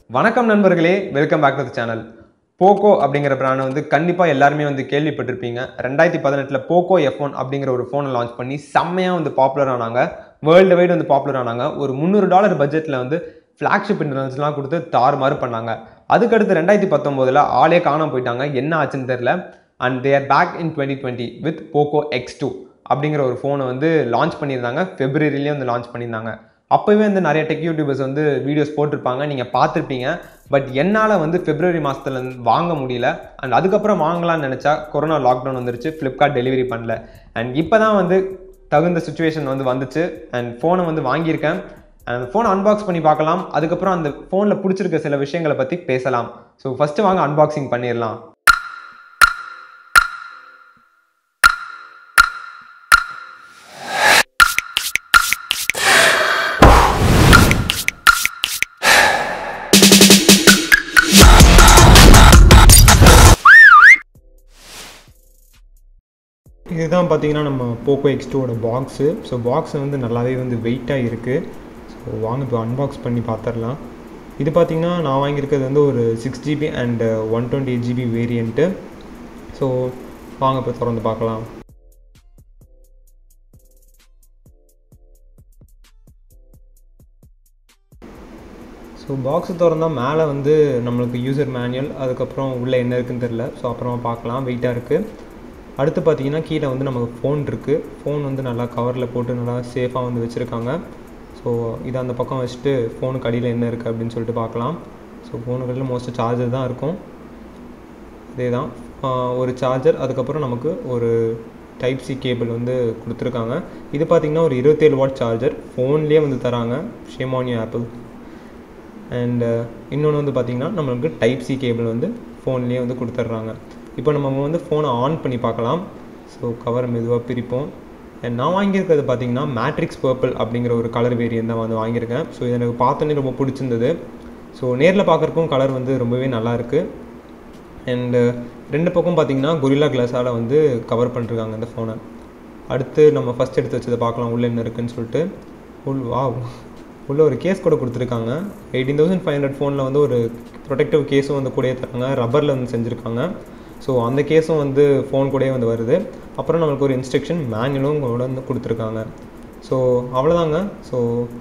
வணக்கம் நண்பர்களே welcome back to the channel Poco அப்படிங்கிற பிராண்ட் வந்து கண்டிப்பாக எல்லாருமே வந்து கேள்விப்பட்டிருப்பீங்க ரெண்டாயிரத்தி பதினெட்டில் போக்கோ எஃப் ஒன் அப்படிங்கிற ஒரு ஃபோனை லான்ச் பண்ணி செம்மையாக வந்து பாப்புலர் ஆனாங்க வேர்ல்டு வைடு வந்து பாப்புலர் ஆனாங்க ஒரு முந்நூறு டாலர் பட்ஜெட்டில் வந்து ஃப்ளாக்ஷிப் இன்டர்னல்ஸ்லாம் கொடுத்து தாறுமாறு பண்ணாங்க அதுக்கடுத்து ரெண்டாயிரத்தி பத்தொம்போதில் ஆளே காணாம போயிட்டாங்க என்ன ஆச்சுன்னு தெரில and they're back in twenty twenty with Poco X two அப்படிங்கிற ஒரு ஃபோனை வந்து லான்ச் பண்ணியிருந்தாங்க ஃபெப்ரவரிலேயே வந்து லான்ச் பண்ணியிருந்தாங்க அப்போவே வந்து நிறைய டெக் யூடியூபர்ஸ் வந்து வீடியோஸ் போட்டிருப்பாங்க நீங்கள் பார்த்துருப்பீங்க பட் என்னால் வந்து பிப்ரவரி மாதத்துல வாங்க முடியல அண்ட் அதுக்கப்புறம் வாங்கலாம்னு நினச்சா கொரோனா லாக்டவுன் வந்துருச்சு ஃப்ளிப்கார்ட் டெலிவரி பண்ணல அண்ட் இப்போ தான் வந்து தகுந்த சுச்சுவேஷன் வந்து வந்துச்சு அண்ட் ஃபோனை வந்து வாங்கியிருக்கேன் அந்த ஃபோனை அன்பாக்ஸ் பண்ணி பார்க்கலாம் அதுக்கப்புறம் அந்த ஃபோனில் பிடிச்சிருக்க சில விஷயங்களை பற்றி பேசலாம் ஸோ ஃபஸ்ட்டு வாங்க அன்பாக்சிங் பண்ணிடலாம் இதுதான் பார்த்தீங்கன்னா நம்ம போக்கோ எக்ஸ் டூவோட பாக்ஸு ஸோ பாக்ஸ் வந்து நல்லாவே வந்து வெயிட்டாக இருக்குது ஸோ வாங்க இப்போ அன்பாக்ஸ் பண்ணி பார்த்துடலாம் இது பார்த்தீங்கன்னா நான் வாங்கியிருக்கிறது வந்து ஒரு six GB and one twenty eight GB variant so வாங்க இப்போ திறந்து பார்க்கலாம் ஸோ பாக்ஸை திறந்தால் மேலே வந்து நம்மளுக்கு யூசர் மேனுவல் அதுக்கப்புறம் உள்ளே என்ன இருக்குன்னு தெரில ஸோ அப்புறமா பார்க்கலாம் வெயிட்டாக இருக்குது அடுத்து பார்த்தீங்கன்னா கீழே வந்து நமக்கு ஃபோன் இருக்குது ஃபோன் வந்து நல்லா கவரில் போட்டு நல்லா சேஃபாக வந்து வச்சுருக்காங்க ஸோ இதை அந்த பக்கம் வச்சுட்டு ஃபோனுக்கு அடியில் என்ன இருக்குது அப்படின்னு சொல்லிட்டு பார்க்கலாம் ஸோ ஃபோனுகளில் மோஸ்ட்டு சார்ஜர் தான் இருக்கும் இதே தான் ஒரு சார்ஜர் அதுக்கப்புறம் நமக்கு ஒரு டைப் சி கேபிள் வந்து கொடுத்துருக்காங்க இது பார்த்திங்கன்னா ஒரு இருபத்தேழு வாட் சார்ஜர் ஃபோன்லேயே வந்து தராங்க ஷேமானியோ ஆப்பிள் அண்ட் இன்னொன்று வந்து பார்த்திங்கன்னா நம்மளுக்கு டைப் சி கேபிள் வந்து ஃபோன்லேயே வந்து கொடுத்துட்றாங்க இப்போ நம்ம வந்து ஃபோனை ஆன் பண்ணி பார்க்கலாம் ஸோ கவர் மெதுவாக பிரிப்போம் அண்ட் நான் வாங்கியிருக்கிறது பார்த்தீங்கன்னா மேட்ரிக்ஸ் பர்பிள் அப்படிங்கிற ஒரு கலர் வேரியன் தான் வந்து வாங்கியிருக்கேன் ஸோ இது எனக்கு பார்த்தோன்னே ரொம்ப பிடிச்சிருந்தது ஸோ நேரில் பார்க்குறக்கும் கலர் வந்து ரொம்பவே நல்லா இருக்குது அண்டு ரெண்டு பக்கம் பார்த்தீங்கன்னா கொரில்லா கிளாஸால் வந்து கவர் பண்ணிருக்காங்க இந்த ஃபோனை அடுத்து நம்ம ஃபஸ்ட் எடுத்து வச்சதை பார்க்கலாம் உள்ளே என்ன இருக்குன்னு சொல்லிட்டு உள் வா உள்ளே ஒரு கேஸ் கூட கொடுத்துருக்காங்க எயிட்டீன் தௌசண்ட் ஃபைவ் ஹண்ட்ரட் ஃபோனில் வந்து ஒரு ப்ரொடெக்டிவ் கேஸும் வந்து கூடயே தராங்க ரப்பரில் வந்து செஞ்சுருக்காங்க ஸோ அந்த கேஸும் வந்து ஃபோன் கூடயே வந்து வருது அப்புறம் நம்மளுக்கு ஒரு இன்ஸ்ட்ரக்ஷன் மேனுவலும் கூட வந்து கொடுத்துருக்காங்க ஸோ அவ்வளோதாங்க ஸோ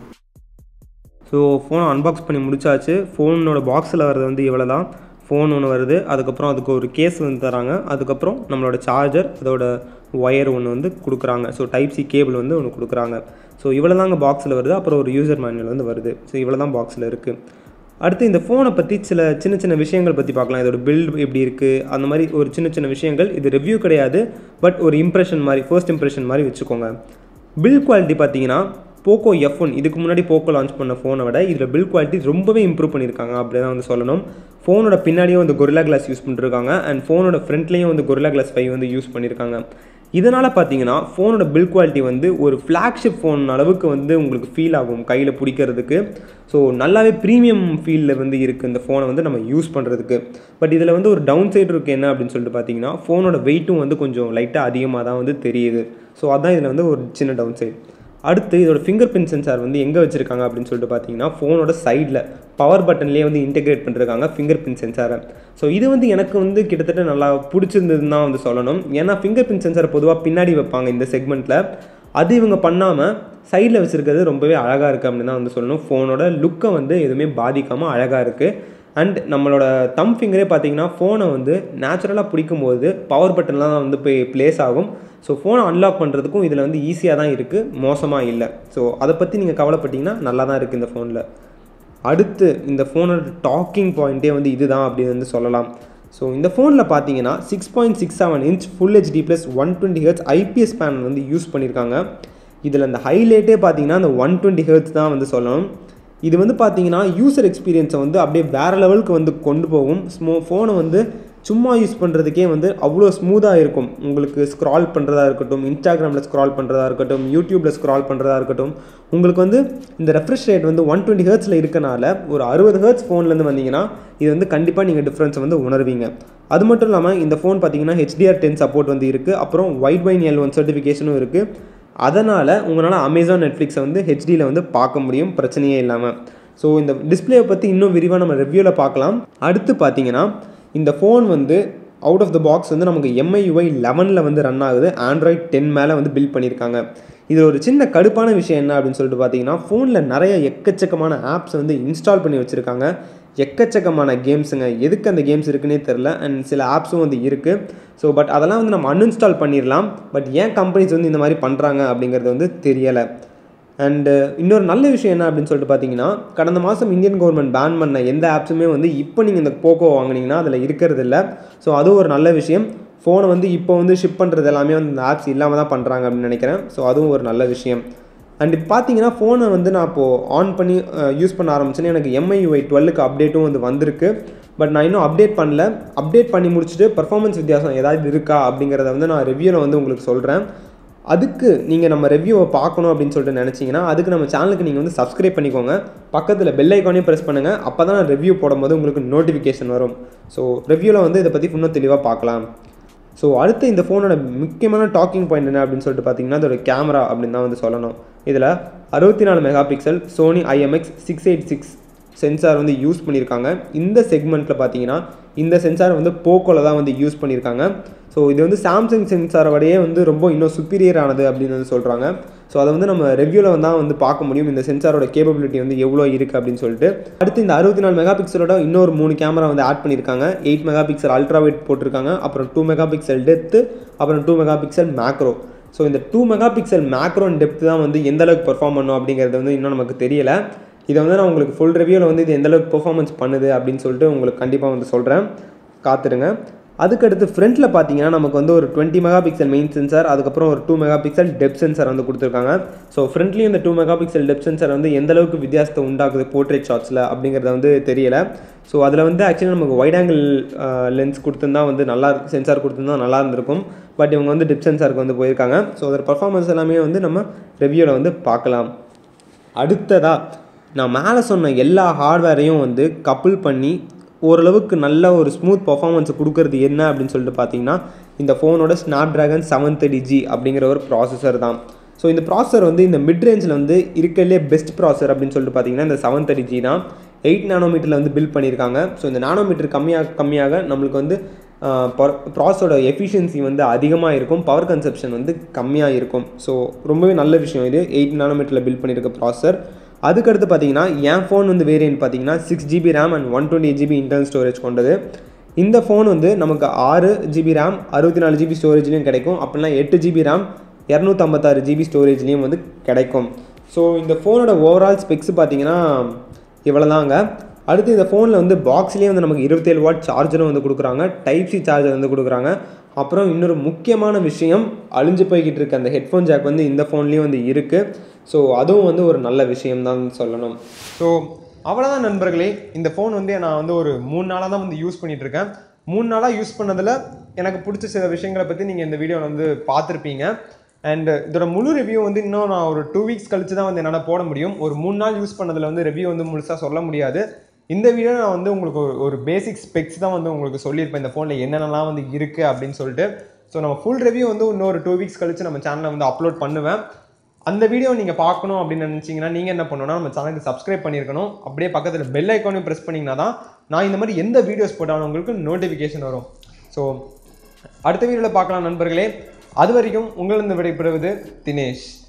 ஸோ ஃபோனை அன்பாக்ஸ் பண்ணி முடிச்சாச்சு ஃபோனோட பாக்ஸில் வர்றது வந்து இவ்வளோ தான் ஃபோன் ஒன்று வருது அதுக்கப்புறம் அதுக்கு ஒரு கேஸ் வந்து தராங்க அதுக்கப்புறம் நம்மளோட சார்ஜர் அதோட ஒயர் ஒன்று வந்து கொடுக்குறாங்க ஸோ டைப் சி கேபிள் வந்து ஒன்று கொடுக்குறாங்க ஸோ இவ்வளோ தாங்க பாக்ஸில் வருது அப்புறம் ஒரு யூசர் மேனுவல் வந்து வருது ஸோ இவ்வளோ தான் பாக்ஸில் இருக்குது அடுத்து இந்த ஃபோனை பற்றி சில சின்ன சின்ன விஷயங்கள் பற்றி பார்க்கலாம் இதோட பில்ட் எப்படி இருக்குது அந்த மாதிரி ஒரு சின்ன சின்ன விஷயங்கள் இது ரிவ்யூ கிடையாது பட் ஒரு இம்ப்ரெஷன் மாதிரி ஃபர்ஸ்ட் இம்ப்ரெஷன் மாதிரி வச்சுக்கோங்க பில் குவாலிட்டி பார்த்தீங்கன்னா போக்கோ எஃப் ஒன் இதுக்கு முன்னாடி போக்கோ லான்ச் பண்ண ஃபோனை விட இதில் பில் குவாலிட்டி ரொம்பவே இம்ப்ரூவ் பண்ணியிருக்காங்க அப்படி தான் வந்து சொல்லணும் ஃபோனோட பின்னாடியும் வந்து கொரில்லா கிளாஸ் யூஸ் பண்ணிருக்காங்க அண்ட் ஃபோனோட ஃப்ரண்ட்லேயும் வந்து கொரில்லா கிளாஸ் ஃபைவ் வந்து யூஸ் பண்ணியிருக்காங்க இதனால் பார்த்தீங்கன்னா ஃபோனோட பில் குவாலிட்டி வந்து ஒரு ஃப்ளாக்ஷிப் ஃபோன் அளவுக்கு வந்து உங்களுக்கு ஃபீல் ஆகும் கையில் பிடிக்கிறதுக்கு ஸோ நல்லாவே ப்ரீமியம் ஃபீலில் வந்து இருக்குது இந்த ஃபோனை வந்து நம்ம யூஸ் பண்ணுறதுக்கு பட் இதில் வந்து ஒரு டவுன் சைடு இருக்குது என்ன அப்படின்னு சொல்லிட்டு பார்த்தீங்கன்னா ஃபோனோட வெயிட்டும் வந்து கொஞ்சம் லைட்டாக அதிகமாக தான் வந்து தெரியுது ஸோ அதான் இதில் வந்து ஒரு சின்ன டவுன் சைடு அடுத்து இதோட ஃபிங்கர் பிரிண்ட் சென்சார் வந்து எங்கே வச்சுருக்காங்க அப்படின்னு சொல்லிட்டு பார்த்தீங்கன்னா ஃபோனோட சைடில் பவர் பட்டன்லேயே வந்து இன்டெகிரேட் பண்ணிருக்காங்க ஃபிங்கர் பிரிண்ட் சென்சாரை ஸோ இது வந்து எனக்கு வந்து கிட்டத்தட்ட நல்லா பிடிச்சிருந்ததுன்னு தான் வந்து சொல்லணும் ஏன்னா ஃபிங்கர் பிரிண்ட் சென்சார் பொதுவாக பின்னாடி வைப்பாங்க இந்த செக்மெண்ட்டில் அது இவங்க பண்ணாமல் சைடில் வச்சுருக்கிறது ரொம்பவே அழகாக இருக்குது அப்படின்னு தான் வந்து சொல்லணும் ஃபோனோட லுக்கை வந்து எதுவுமே பாதிக்காமல் அழகாக இருக்குது அண்ட் நம்மளோட தம் ஃபிங்கரே பார்த்தீங்கன்னா ஃபோனை வந்து நேச்சுரலாக பிடிக்கும்போது பவர் பட்டன்லாம் வந்து போய் ப்ளேஸ் ஆகும் ஸோ ஃபோனை அன்லாக் பண்ணுறதுக்கும் இதில் வந்து ஈஸியாக தான் இருக்குது மோசமாக இல்லை ஸோ அதை பற்றி நீங்கள் கவலைப்பட்டீங்கன்னா நல்லா தான் இருக்குது இந்த ஃபோனில் அடுத்து இந்த ஃபோனோட டாக்கிங் பாயிண்ட்டே வந்து இதுதான் அப்படின்னு வந்து சொல்லலாம் ஸோ இந்த ஃபோனில் பார்த்தீங்கன்னா six point six seven inch full HD plus one twenty hertz IPS panel வந்து யூஸ் பண்ணியிருக்காங்க இதில் அந்த ஹைலைட்டே பார்த்தீங்கன்னா அந்த ஒன் டுவெண்ட்டி ஹெர்ட்ஸ் தான் வந்து சொல்லணும் இது வந்து பார்த்தீங்கன்னா யூசர் எக்ஸ்பீரியன்ஸை வந்து அப்படியே வேறு லெவலுக்கு வந்து கொண்டு போகும் ஸ்மோ ஃபோனை வந்து சும்மா யூஸ் பண்ணுறதுக்கே வந்து அவ்வளோ ஸ்மூத்தாக இருக்கும் உங்களுக்கு ஸ்க்ரால் பண்ணுறதா இருக்கட்டும் இன்ஸ்டாகிராமில் ஸ்க்ரால் பண்ணுறதா இருக்கட்டும் யூடியூப்பில் ஸ்க்ரால் பண்ணுறதா இருக்கட்டும் உங்களுக்கு வந்து இந்த ரெஃப்ரெஷ் ரேட் வந்து ஒன் டுவெண்ட்டி ஹர்ட்ஸில் இருக்கனால ஒரு அறுபது ஹர்ட்ஸ் ஃபோன்லேருந்து வந்தீங்கன்னா இது வந்து கண்டிப்பாக நீங்கள் டிஃப்ரென்ஸை வந்து உணர்வீங்க அது மட்டும் இல்லாமல் இந்த ஃபோன் பார்த்தீங்கன்னா ஹெச்டிஆர் டென் சப்போர்ட் வந்து இருக்குது அப்புறம் ஒயிட் வைன் எல் ஒன் சர்டிஃபிகேஷனும் இருக்குது அதனால் உங்களால் அமேசான் நெட்ஃப்ளிக்ஸை வந்து ஹெச்டியில் வந்து பார்க்க முடியும் பிரச்சனையே இல்லாமல் ஸோ இந்த டிஸ்பிளேவை பற்றி இன்னும் விரிவாக நம்ம ரிவ்யூவில் பார்க்கலாம் அடுத்து பார்த்தீங்கன்னா இந்த ஃபோன் வந்து அவுட் ஆஃப் த பாக்ஸ் வந்து நமக்கு எம்ஐயுஐ லெவனில் வந்து ரன் ஆகுது ஆண்ட்ராய்ட் டென் மேலே வந்து பில்ட் பண்ணியிருக்காங்க இது ஒரு சின்ன கடுப்பான விஷயம் என்ன அப்படின்னு சொல்லிட்டு பார்த்தீங்கன்னா ஃபோனில் நிறைய எக்கச்சக்கமான ஆப்ஸ் வந்து இன்ஸ்டால் பண்ணி வச்சுருக்காங்க எக்கச்சக்கமான கேம்ஸுங்க எதுக்கு அந்த கேம்ஸ் இருக்குன்னே தெரில அண்ட் சில ஆப்ஸும் வந்து இருக்குது ஸோ பட் அதெல்லாம் வந்து நம்ம அன்இன்ஸ்டால் பண்ணிடலாம் பட் ஏன் கம்பெனிஸ் வந்து இந்த மாதிரி பண்ணுறாங்க அப்படிங்கிறது வந்து தெரியலை அண்டு இன்னொரு நல்ல விஷயம் என்ன அப்படின்னு சொல்லிட்டு பார்த்தீங்கன்னா கடந்த மாதம் இந்தியன் கவர்மெண்ட் பேன் பண்ண எந்த ஆப்ஸுமே வந்து இப்போ நீங்கள் இந்த போக்கோ வாங்கினீங்கன்னா அதில் இருக்கிறது இல்லை ஸோ அதுவும் ஒரு நல்ல விஷயம் ஃபோனை வந்து இப்போ வந்து ஷிப் பண்ணுறது எல்லாமே வந்து இந்த ஆப்ஸ் இல்லாமல் தான் பண்ணுறாங்க அப்படின்னு நினைக்கிறேன் ஸோ அதுவும் ஒரு நல்ல விஷயம் அண்ட் இப்போ பார்த்தீங்கன்னா ஃபோனை வந்து நான் இப்போது ஆன் பண்ணி யூஸ் பண்ண ஆரம்பிச்சேன்னு எனக்கு எம்ஐயுஐ டுவெல்லுக்கு அப்டேட்டும் வந்து வந்திருக்கு பட் நான் இன்னும் அப்டேட் பண்ணல அப்டேட் பண்ணி முடிச்சுட்டு பர்ஃபார்மன்ஸ் வித்தியாசம் ஏதாவது இருக்கா அப்படிங்கிறத வந்து நான் ரிவ்யூவில் வந்து உங்களுக்கு சொல்கிறேன் அதுக்கு நீங்கள் நம்ம ரிவ்யூவை பார்க்கணும் அப்படின்னு சொல்லிட்டு நினச்சிங்கன்னா அதுக்கு நம்ம சேனலுக்கு நீங்கள் வந்து சப்ஸ்கிரைப் பண்ணிக்கோங்க பக்கத்தில் பெல் ஐக்கானையும் ப்ரெஸ் பண்ணுங்கள் அப்போ தான் நான் ரிவ்யூ போடும்போது உங்களுக்கு நோட்டிஃபிகேஷன் வரும் ஸோ ரிவ்யூவில் வந்து இதை பற்றி இன்னும் தெளிவாக பார்க்கலாம் ஸோ அடுத்து இந்த ஃபோனோட முக்கியமான டாக்கிங் பாயிண்ட் என்ன அப்படின்னு சொல்லிட்டு பார்த்தீங்கன்னா அதோட கேமரா அப்படின்னு தான் வந்து சொல்லணும் இதில் அறுபத்தி நாலு megapixel Sony IMX six eight six sensor வந்து யூஸ் பண்ணியிருக்காங்க இந்த செக்மெண்ட்டில் பார்த்தீங்கன்னா இந்த சென்சார் வந்து போக்கோவில் தான் வந்து யூஸ் பண்ணியிருக்காங்க ஸோ இது வந்து சாம்சங் சென்சாரை விடையே வந்து ரொம்ப இன்னும் சுப்பீரியர் ஆனது அப்படின்னு வந்து சொல்கிறாங்க ஸோ அதை வந்து நம்ம ரெவ்யூவில் வந்து தான் வந்து பார்க்க முடியும் இந்த சென்சாரோட கேப்பபிலிட்டி வந்து எவ்வளோ இருக்குது அப்படின்னு சொல்லிட்டு அடுத்து இந்த அறுபத்தி நாலு மெகா பிக்சலோட இன்னொரு மூணு கேமரா வந்து ஆட் பண்ணியிருக்காங்க eight megapixel ultra wide போட்டிருக்காங்க அப்புறம் டூ மெகா பிக்சல் டெப்த்து அப்புறம் two megapixel macro so இந்த two megapixel macro depth தான் வந்து எந்த அளவுக்கு பெர்ஃபார்ம் பண்ணும் அப்படிங்கிறது வந்து இன்னும் நமக்கு தெரியல இதை வந்து நான் உங்களுக்கு ஃபுல் ரிவ்யூவில் வந்து இது எந்த அளவுக்கு பெர்ஃபார்மன்ஸ் பண்ணுது அப்படின்னு சொல்லிட்டு உங்களுக்கு கண்டிப்பாக வந்து சொல்கிறேன் காத்துருங்க அதுக்கடுத்து ஃப்ரண்ட்டில் பார்த்தீங்கன்னா நமக்கு வந்து ஒரு twenty megapixel main sensor அதுக்கப்புறம் ஒரு two megapixel depth sensor வந்து கொடுத்துருக்காங்க ஸோ ஃப்ரண்ட்லேயும் இந்த two megapixel depth sensor வந்து எந்த அளவுக்கு வித்தியாசத்தை உண்டாக்குது போர்ட்ரேட் ஷாட்ஸில் அப்படிங்கிறத வந்து தெரியல ஸோ அதில் வந்து ஆக்சுவலி நமக்கு வைட் ஆங்கிள் லென்ஸ் கொடுத்துருந்தா வந்து நல்லா சென்சார் கொடுத்துருந்தா நல்லா இருந்திருக்கும் பட் இவங்க வந்து டிப் சென்சாருக்கு வந்து போயிருக்காங்க ஸோ அதோட பர்ஃபார்மன்ஸ் எல்லாமே வந்து நம்ம ரிவ்யூவில் வந்து பார்க்கலாம் அடுத்ததாக நான் மேலே சொன்ன எல்லா ஹார்ட்வேரையும் வந்து கப்புள் பண்ணி ஓரளவுக்கு நல்ல ஒரு ஸ்மூத் பர்ஃபார்மன்ஸ் கொடுக்கறது என்ன அப்படின்னு சொல்லிட்டு பார்த்தீங்கன்னா இந்த ஃபோனோட Snapdragon seven thirty G அப்படிங்கிற ஒரு ப்ராசஸர் தான் ஸோ இந்த ப்ராசஸர் வந்து இந்த மிட் ரேஞ்சில் வந்து இருக்கிறதுலே பெஸ்ட் ப்ராசஸர் அப்படின்னு சொல்லிட்டு பார்த்தீங்கன்னா இந்த செவன் தேர்ட்டி ஜி தான் எயிட் நானோமீட்டரில் வந்து பில்ட் பண்ணியிருக்காங்க ஸோ இந்த நானோமீட்டர் கம்மியாக கம்மியாக நம்மளுக்கு வந்து ப்ராசஸோட எஃபிஷியன்சி வந்து அதிகமாக இருக்கும் பவர் கன்சப்ஷன் வந்து கம்மியாக இருக்கும் ஸோ ரொம்பவே நல்ல விஷயம் இது எயிட் நானோமீட்டரில் பில்ட் பண்ணியிருக்க ப்ராசஸர் அதுக்கடுத்து பார்த்தீங்கன்னா என் ஃபோன் வந்து வேரியன்ட் பார்த்தீங்கன்னா six GB RAM and one twenty GB internal storage கொண்டது இந்த ஃபோன் வந்து நமக்கு ஆறு ஜிபி ரேம் அறுபத்தி நாலு ஜிபி ஸ்டோரேஜ்லேயும் கிடைக்கும் அப்படின்னா எட்டு ஜிபி ரேம் இரநூத்தம்பத்தாறு ஜிபி ஸ்டோரேஜ்லேயும் வந்து கிடைக்கும் ஸோ இந்த ஃபோனோட ஓவரால் ஸ்பெக்ஸ் பார்த்தீங்கன்னா இவ்வளோதாங்க அடுத்து இந்த ஃபோனில் வந்து பாக்ஸ்லேயே வந்து நமக்கு இருபத்தேழு வாட் சார்ஜரும் வந்து கொடுக்குறாங்க டைப் சி சார்ஜர் வந்து கொடுக்குறாங்க அப்புறம் இன்னொரு முக்கியமான விஷயம் அழிஞ்சு போய்கிட்டு இருக்க அந்த ஹெட்ஃபோன் ஜாக் வந்து இந்த ஃபோன்லேயும் வந்து இருக்குது ஸோ அதுவும் வந்து ஒரு நல்ல விஷயம்தான் சொல்லணும் ஸோ அவ்வளோதான் நண்பர்களே இந்த ஃபோன் வந்து நான் வந்து ஒரு மூணு நாளாக தான் வந்து யூஸ் பண்ணிகிட்டு இருக்கேன் மூணு நாளாக யூஸ் பண்ணதில் எனக்கு பிடிச்ச சில விஷயங்களை பற்றி நீங்கள் இந்த வீடியோவில் வந்து பார்த்துருப்பீங்க அண்ட் இதோட முழு ரிவ்யூ வந்து இன்னும் நான் ஒரு டூ வீக்ஸ் கழிச்சு தான் வந்து என்னால் போட முடியும் ஒரு மூணு நாள் யூஸ் பண்ணதில் வந்து ரிவ்யூ வந்து முழுசாக சொல்ல முடியாது இந்த வீடியோ நான் வந்து உங்களுக்கு ஒரு ஒரு பேசிக் ஸ்பெக்ஸ் தான் வந்து உங்களுக்கு சொல்லியிருப்பேன் இந்த ஃபோனில் என்னென்னலாம் வந்து இருக்குது அப்படின்னு சொல்லிட்டு ஸோ நம்ம ஃபுல் ரிவ்யூ வந்து இன்னொரு டூ வீக்ஸ் கழிச்சு நம்ம சேனலில் வந்து அப்லோட் பண்ணுவேன் அந்த வீடியோ நீங்கள் பார்க்கணும் அப்படின்னு நினச்சிங்கன்னா நீங்கள் என்ன பண்ணணும்னா நம்ம சேனலுக்கு சப்ஸ்கிரைப் பண்ணியிருக்கணும் அப்படியே பக்கத்தில் பெல் ஐக்கானையும் ப்ரெஸ் பண்ணிங்கன்னா தான் நான் இந்த மாதிரி எந்த வீடியோஸ் போட்டாலும் உங்களுக்கு நோட்டிஃபிகேஷன் வரும் ஸோ அடுத்த வீடியோவில் பார்க்கலாம் நண்பர்களே அது வரைக்கும் உங்களிருந்து விடைபெறுவது தினேஷ்